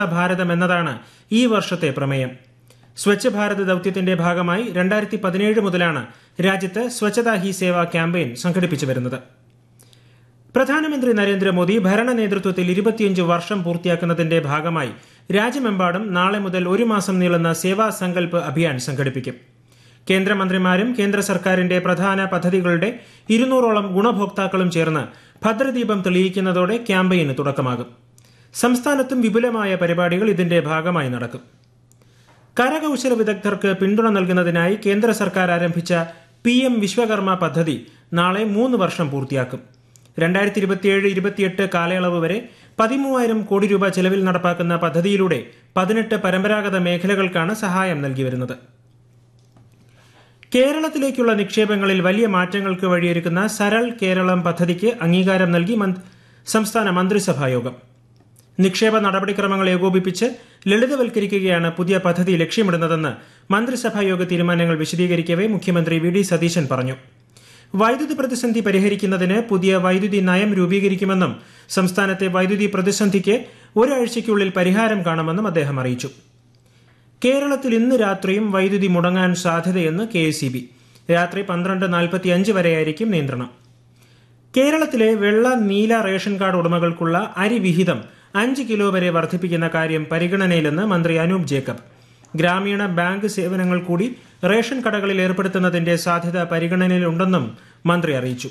ഭാരതം എന്നതാണ് ഈ വർഷത്തെ പ്രമേയം സ്വച്ഛ് ഭാരത് ദൌത്യത്തിന്റെ ഭാഗമായി രണ്ടായിരത്തി പതിനേഴ് മുതലാണ് രാജ്യത്ത് സ്വച്ഛതാ ഹി സേവ ക്യാമ്പയിൻ സംഘടിപ്പിച്ചു വരുന്നത് പ്രധാനമന്ത്രി നരേന്ദ്രമോദി ഭരണ നേതൃത്വത്തിൽ ഇരുപത്തിയഞ്ച് വർഷം പൂർത്തിയാക്കുന്നതിന്റെ ഭാഗമായി രാജ്യമെമ്പാടും നാളെ മുതൽ ഒരു മാസം നീളുന്ന സേവാ സങ്കൽപ് അഭിയാൻ സംഘടിപ്പിക്കും കേന്ദ്രമന്ത്രിമാരും കേന്ദ്ര സർക്കാരിന്റെ പ്രധാന പദ്ധതികളുടെ ഇരുന്നൂറോളം ഗുണഭോക്താക്കളും ചേർന്ന് ഭദ്രദീപം തെളിയിക്കുന്നതോടെ ക്യാമ്പയിന് തുടക്കമാകും സംസ്ഥാനത്തും വിപുലമായ പരിപാടികൾ ഇതിന്റെ ഭാഗമായി നടക്കും കരകൌശല വിദഗ്ധർക്ക് പിന്തുണ നൽകുന്നതിനായി കേന്ദ്ര സർക്കാർ ആരംഭിച്ച പി എം വിശ്വകർമ്മ പദ്ധതി നാളെ മൂന്ന് വർഷം പൂർത്തിയാക്കും രണ്ടായിരത്തി ഇരുപത്തിയേഴ് ഇരുപത്തിയെട്ട് കാലയളവ് വരെ പതിമൂവായിരം കോടി രൂപ ചെലവിൽ നടപ്പാക്കുന്ന പദ്ധതിയിലൂടെ പതിനെട്ട് പരമ്പരാഗത മേഖലകൾക്കാണ് സഹായം നൽകി വരുന്നത് കേരളത്തിലേക്കുള്ള നിക്ഷേപങ്ങളിൽ വലിയ മാറ്റങ്ങൾക്ക് വഴിയൊരുക്കുന്ന സരൾ കേരളം പദ്ധതിക്ക് അംഗീകാരം നൽകി സംസ്ഥാന മന്ത്രിസഭാ യോഗം നിക്ഷേപ നടപടിക്രമങ്ങൾ ഏകോപിപ്പിച്ച് ലളിതവൽക്കരിക്കുകയാണ് പുതിയ പദ്ധതി ലക്ഷ്യമിടുന്നതെന്ന് മന്ത്രിസഭാ യോഗ തീരുമാനങ്ങൾ വിശദീകരിക്കവെ മുഖ്യമന്ത്രി വി ഡി സതീശൻ പറഞ്ഞു വൈദ്യുതി പ്രതിസന്ധി പരിഹരിക്കുന്നതിന് പുതിയ വൈദ്യുതി നയം രൂപീകരിക്കുമെന്നും സംസ്ഥാനത്തെ വൈദ്യുതി പ്രതിസന്ധിക്ക് ഒരാഴ്ചയ്ക്കുള്ളിൽ പരിഹാരം കാണുമെന്നും അദ്ദേഹം അറിയിച്ചു കേരളത്തിൽ ഇന്ന് രാത്രിയും വൈദ്യുതി മുടങ്ങാൻ സാധ്യതയെന്ന് കെ എസ് രാത്രി പന്ത്രണ്ട് നാൽപ്പത്തിയഞ്ച് വരെയായിരിക്കും നിയന്ത്രണം കേരളത്തിലെ വെള്ള നീല റേഷൻ കാർഡ് ഉടമകൾക്കുള്ള അരി വിഹിതം അഞ്ച് കിലോ വരെ വർദ്ധിപ്പിക്കുന്ന കാര്യം പരിഗണനയിലെന്ന് മന്ത്രി അനൂപ് ജേക്കബ് ഗ്രാമീണ ബാങ്ക് സേവനങ്ങൾ കൂടി റേഷൻ കടകളിൽ ഏർപ്പെടുത്തുന്നതിന്റെ സാധ്യത പരിഗണനയിലുണ്ടെന്നും മന്ത്രി അറിയിച്ചു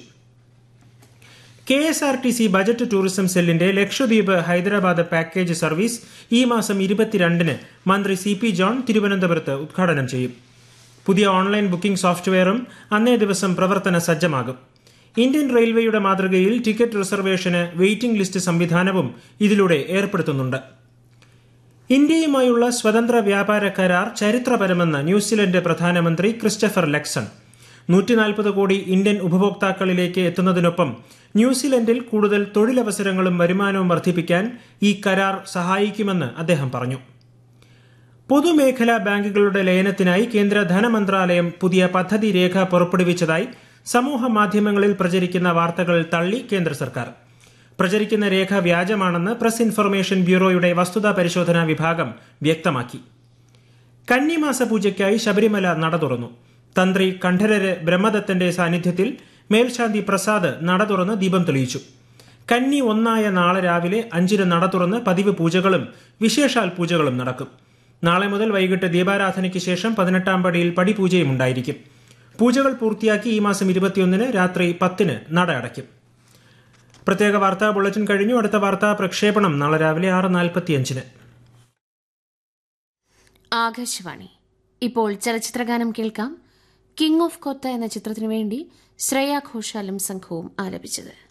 K S R T C budget tourism സെല്ലിന്റെ ലക്ഷദ്വീപ് ഹൈദരാബാദ് പാക്കേജ് സർവീസ് ഈ മാസം ഇരുപത്തിരണ്ടിന് മന്ത്രി സി പി ജോൺ തിരുവനന്തപുരത്ത് ഉദ്ഘാടനം ചെയ്യും പുതിയ ഓൺലൈൻ ബുക്കിംഗ് സോഫ്റ്റ്വെയറും അന്നേ ദിവസം പ്രവർത്തന സജ്ജമാകും ഇന്ത്യൻ റെയിൽവേയുടെ മാതൃകയിൽ ടിക്കറ്റ് റിസർവേഷന് വെയിറ്റിംഗ് ലിസ്റ്റ് സംവിധാനവും ഇതിലൂടെ ഏർപ്പെടുത്തുന്നുണ്ട് ഇന്ത്യയുമായുള്ള സ്വതന്ത്ര വ്യാപാര കരാർ ചരിത്രപരമെന്ന് ന്യൂസിലൻഡ് പ്രധാനമന്ത്രി ക്രിസ്റ്റഫർ ലെക്സൺ നൂറ്റിനാൽപ്പത് കോടി ഇന്ത്യൻ ഉപഭോക്താക്കളിലേക്ക് എത്തുന്നതിനൊപ്പം ന്യൂസിലൻഡിൽ കൂടുതൽ തൊഴിലവസരങ്ങളും വരുമാനവും വർദ്ധിപ്പിക്കാൻ ഈ കരാർ സഹായിക്കുമെന്ന് അദ്ദേഹം പറഞ്ഞു പൊതുമേഖലാ ബാങ്കുകളുടെ ലയനത്തിനായി കേന്ദ്ര ധനമന്ത്രാലയം പുതിയ പദ്ധതി രേഖ പുറപ്പെടുവിച്ചതായി സമൂഹ മാധ്യമങ്ങളിൽ പ്രചരിക്കുന്ന വാർത്തകൾ തള്ളി കേന്ദ്ര സർക്കാർ പ്രചരിക്കുന്ന രേഖ വ്യാജമാണെന്ന് പ്രസ് ഇൻഫർമേഷൻ ബ്യൂറോയുടെ വസ്തുതാ പരിശോധനാ വിഭാഗം വ്യക്തമാക്കി കന്നിമാസ പൂജയ്ക്കായി ശബരിമല നട തുറന്നു തന്ത്രി കണ്ഠരര് ബ്രഹ്മദത്തന്റെ സാന്നിധ്യത്തിൽ മേൽശാന്തി പ്രസാദ് നട തുറന്ന് ദീപം തെളിയിച്ചു കന്നി ഒന്നായ നാളെ രാവിലെ അഞ്ചിന് നട തുറന്ന് പതിവ് പൂജകളും വിശേഷാൽ പൂജകളും നടക്കും നാളെ മുതൽ വൈകിട്ട് ദീപാരാധനയ്ക്ക് ശേഷം പതിനെട്ടാം പടിയിൽ പടിപൂജയും ഉണ്ടായിരിക്കും പൂജകൾ പൂർത്തിയാക്കി ഈ മാസം ഇരുപത്തിയൊന്നിന് രാത്രി പത്തിന് നട അടയ്ക്കും പ്രത്യേക വാർത്താ ബുള്ളറ്റിൻ കഴിഞ്ഞു അടുത്ത വാർത്താ പ്രക്ഷേപണം നാളെ രാവിലെ ആറ് നാൽപ്പത്തിയഞ്ചിന് ആകാശവാണി ഇപ്പോൾ ചലച്ചിത്രഗാനം കേൾക്കാം കിങ് ഓഫ് കൊത്ത എന്ന ചിത്രത്തിനു വേണ്ടി ശ്രേയ ഘോഷാലും സംഘവും ആലപിച്ചത്